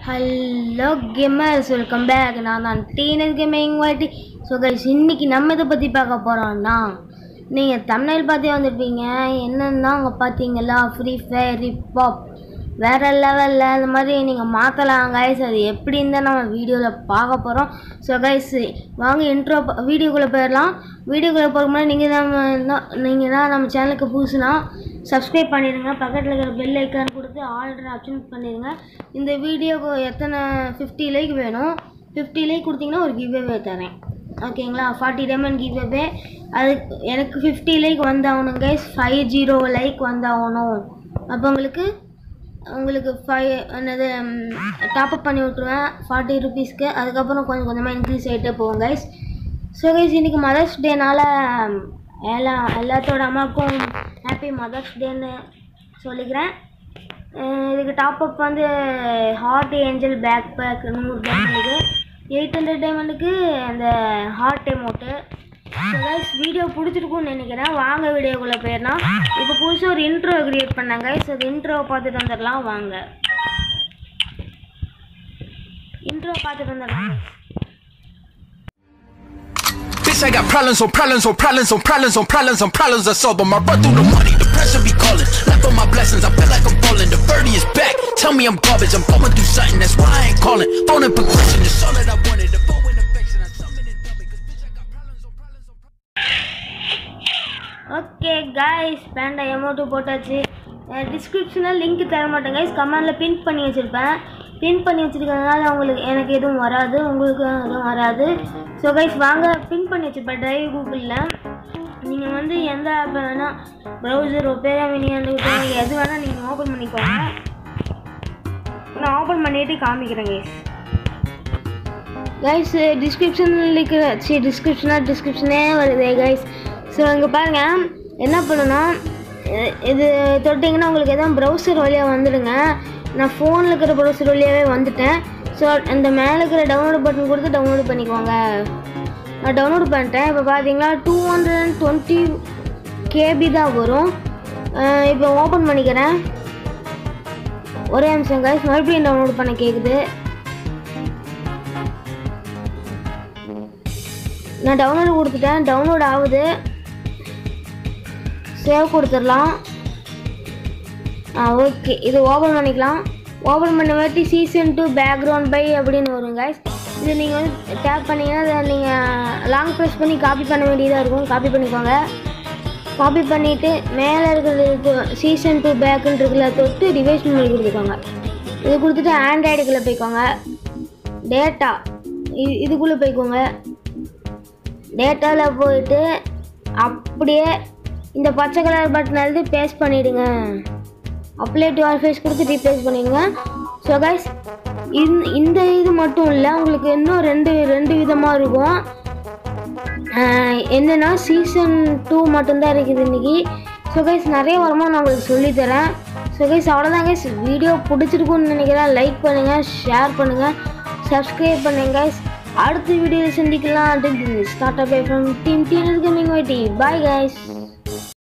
Hello gamers welcome back நான் தான் teenage gaming வாட்டி ஸோ கைஸ் இன்னைக்கு நம்ம இதை பற்றி பார்க்க போகிறோம்னா நீங்கள் தமிழில் பார்த்தே வந்திருப்பீங்க என்னன்னு தான் அங்கே பார்த்தீங்களா ஃப்ரீ ஃபயர் ரிப்பாப் வேறு லெவலில் அந்த மாதிரி நீங்கள் மாற்றலாம் கைஸ் அது எப்படின்னு தான் நம்ம வீடியோவில் பார்க்க போகிறோம் ஸோ கைஸ் வாங்க இன்ட்ரோ வீடியோக்குள்ளே போயிடலாம் வீடியோக்குள்ளே போகிற முன்னாடி நீங்கள் தான் நீங்கள் தான் நம்ம சேனலுக்கு புதுசுனா சப்ஸ்கிரைப் பண்ணிடுங்க பக்கத்தில் இருக்கிற பெல் ஐக்கான் கொடுத்து ஆல்ரெடி ஆப்ஷன் பண்ணிடுங்க இந்த வீடியோக்கு எத்தனை ஃபிஃப்டி லைக் வேணும் ஃபிஃப்டி லைக் கொடுத்தீங்கன்னா ஒரு கிவ்வே தரேன் ஓகேங்களா ஃபார்ட்டி டைமண்ட் கிவ்வே அதுக்கு எனக்கு ஃபிஃப்டி லைக் வந்தாகணும் கைஸ் ஃபைவ் ஜீரோ லைக் வந்தாகணும் அப்போ உங்களுக்கு உங்களுக்கு ஃபைவ் என்னது டாப்அப் பண்ணி விட்ருவேன் ஃபார்ட்டி ருபீஸ்க்கு அதுக்கப்புறம் கொஞ்சம் கொஞ்சமாக இன்க்ரீஸ் ஆகிட்டே போகும் கைஸ் ஸோ கைஸ் இன்றைக்கி மதர்ஸ் டேனால் எல்லா எல்லாத்தோட அம்மாவுக்கும் ஹாப்பி மதர்ஸ் டேன்னு சொல்லிக்கிறேன் அஹ் இதுக்கு டாப்அப் வந்து ஹார்ட் ஏஞ்சல் பேக் பேக் நூறு டைமண்டுக்கு எயிட் ஹண்ட்ரட் டைமண்டுக்கு அந்த heart amount so guys video பிடிச்சிருக்கும்னு நினைக்கிறேன் வாங்க வீடியோக்குள்ளே போயிடலாம் இப்போ புதுசாக ஒரு இன்ட்ரோ கிரியேட் பண்ணாங்க ஸோ அந்த இன்ட்ரோவை பார்த்துட்டு வந்துடலாம் வாங்க இன்ட்ரோ பார்த்துட்டு வந்துடலாம் Bitch, I got problems on problems on problems on problems on problems on problems I solve them. I run through the money, the pressure be calling. Left on my blessings, I feel like I'm falling. The birdie is back. Tell me I'm garbage, I'm going through something, that's why I ain't calling. Phone and progression is all that I wanted. The phone and affection, I summon it, dumb it, cause bitch, I got problems on problems on problems. Okay guys பேண்டா amount போட்டாச்சு டிஸ்கிரிப்ஷனில் link தர மாட்டேன் guys கமெண்டில் பின் பண்ணி வச்சுருப்பேன் பின் பண்ணி வச்சுருக்கிறதுனால உங்களுக்கு எனக்கு எதுவும் வராது உங்களுக்கு எதுவும் வராது ஸோ கைஸ் வாங்க பின் பண்ணி வச்சுருப்பேன் ட்ரைவ் கூகுளில் நீங்கள் வந்து எந்த ஆப் வேணால் ப்ரௌசர் ஒப்பேரா மினியாண்டு எது வேணால் நீங்கள் ஓப்பன் பண்ணிக்கோங்க நான் ஓப்பன் பண்ணிட்டு காமிக்கிறேன் கைஸ் கைஸ் டிஸ்கிரிப்ஷனில் இருக்கிற சி டிஸ்கிரிப்ஷனாக டிஸ்கிரிப்ஷனே வருது கைஸ் ஸோ இங்கே பாருங்கள் என்ன பண்ணுன்னா இ- இது தொட்டிங்கன்னா உங்களுக்கு எதாவது ப்ரௌசர் வழியாக வந்துடுங்க நான் ஃபோனில் இருக்கிற ப்ரௌசர் வழியாகவே வந்துட்டேன் ஸோ அந்த மேலே இருக்கிற டவுன்லோட் பட்டன் கொடுத்து டவுன்லோட் பண்ணிக்கோங்க நான் டவுன்லோட் பண்ணிட்டேன் இப்போ பார்த்தீங்கன்னா two hundred and twenty KB தான் வரும் அஹ் இப்போ ஓப்பன் பண்ணிக்கிறேன் ஒரே நிமிஷம் கைஸ் மறுபடியும் டவுன்லோட் பண்ண கேட்குது நான் டவுன்லோட் கொடுத்துட்டேன் டவுன்லோட் ஆகுது சேவ் கொடுத்துடலாம் ஆ ஓகே இது ஓப்பன் பண்ணிக்கலாம் ஓப்பன் பண்ண வாட்டி சீசன் டூ பேக்ரவுண்ட் பை அப்படின்னு வரும் guys இது நீங்கள் வந்து டேப் பண்ணிங்கன்னா அதை நீங்கள் லாங் ப்ரெஸ் பண்ணி காப்பி பண்ண வேண்டியதாக இருக்கும் காப்பி பண்ணிக்கோங்க காப்பி பண்ணிவிட்டு மேலே இருக்கிறது சீசன் டூ பேக்குன்னு இருக்குல்ல தொட்டு ரிவைஸ் பண்ணி கொடுத்துக்கோங்க இது கொடுத்துட்டு ஆண்ட்ராய்டுக்குள்ளே போய்க்கோங்க டேட்டா இதுக்குள்ளே போய்க்கோங்க டேட்டாவில் போயிட்டு அப்படியே இந்த பச்சை கலர் பட்டன் எழுதி பேஸ்ட் பண்ணிவிடுங்க அப்ளை டு ஆல் ஃபேஸ் கொடுத்து ரீப்ளேஸ் பண்ணிடுங்க ஸோ கைஸ் இந்த இந்த இது மட்டும் இல்லை உங்களுக்கு இன்னும் ரெண்டு ரெண்டு விதமாக இருக்கும் ஆஹ் என்னன்னா சீசன் டூ மட்டும்தான் இருக்குது இன்னைக்கு ஸோ கைஸ் நிறைய வரமா நான் உங்களுக்கு சொல்லித்தரேன் ஸோ கைஸ் அவ்வளோதான் கைஸ் வீடியோ பிடிச்சிருக்குன்னு நினைக்கிறேன் லைக் பண்ணுங்கள் ஷேர் பண்ணுங்கள் சப்ஸ்கிரைப் பண்ணுங்க கைஸ் அடுத்த வீடியோவில் சந்திக்கலாம் start up from team team coming வைட்டி பாய் கைஸ்